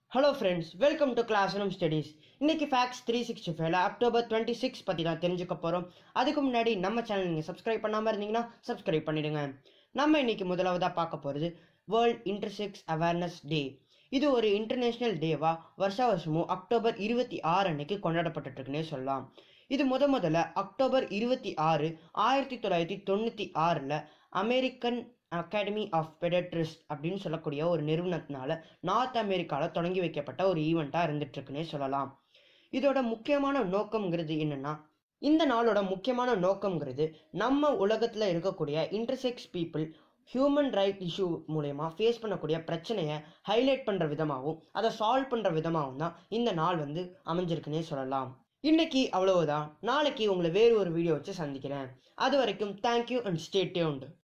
hello friends welcome to class room studies இன்னைக்கு facts three sixty ஃபைவ்ல October twenty six பற்றி தான் தெரிஞ்சுக்க போகிறோம் அதுக்கு முன்னாடி நம்ம சேனல் நீங்கள் சப்ஸ்கிரைப் பண்ணாமல் இருந்தீங்கன்னா சப்ஸ்கிரைப் பண்ணிடுங்க நம்ம இன்னைக்கு முதலாவதாக பார்க்க போகிறது வேர்ல்ட் இன்டர்செக்ஸ் அவேர்னஸ் டே இது ஒரு இன்டர்நேஷ்னல் டேவா வருஷா வருஷமும் அக்டோபர் இருபத்தி ஆறு அன்னைக்கு கொண்டாடப்பட்டுட்டு இருக்குன்னே சொல்லலாம் இது முத முதல்ல அக்டோபர் இருபத்தி ஆறு ஆயிரத்தி தொள்ளாயிரத்தி தொண்ணூற்றி ஆறில் அமெரிக்கன் அகாடமி ஆஃப் பெடட்ரிஸ்ட் அப்படின்னு சொல்லக்கூடிய ஒரு நிறுவனத்தினால நார்த் அமெரிக்காவில் தொடங்கி வைக்கப்பட்ட ஒரு ஈவெண்ட்டாக இருந்துட்டு இருக்குன்னே சொல்லலாம் இதோட முக்கியமான நோக்கம்ங்கிறது என்னன்னா இந்த நாளோட முக்கியமான நோக்கம்ங்கிறது நம்ம உலகத்தில் இருக்கக்கூடிய intersex people human right issue மூலயமா ஃபேஸ் பண்ணக்கூடிய பிரச்சனையை ஹைலைட் பண்ணுற விதமாகவும் அதை சால்வ் பண்ணுற விதமாகவும் தான் இந்த நாள் வந்து அமைஞ்சிருக்குன்னே சொல்லலாம் இன்னைக்கு அவ்வளவுதான் நாளைக்கு உங்களை வேறு ஒரு வீடியோ வச்சு சந்திக்கிறேன் அது வரைக்கும் தேங்க்யூ அண்ட் ஸ்டே டியூன்டு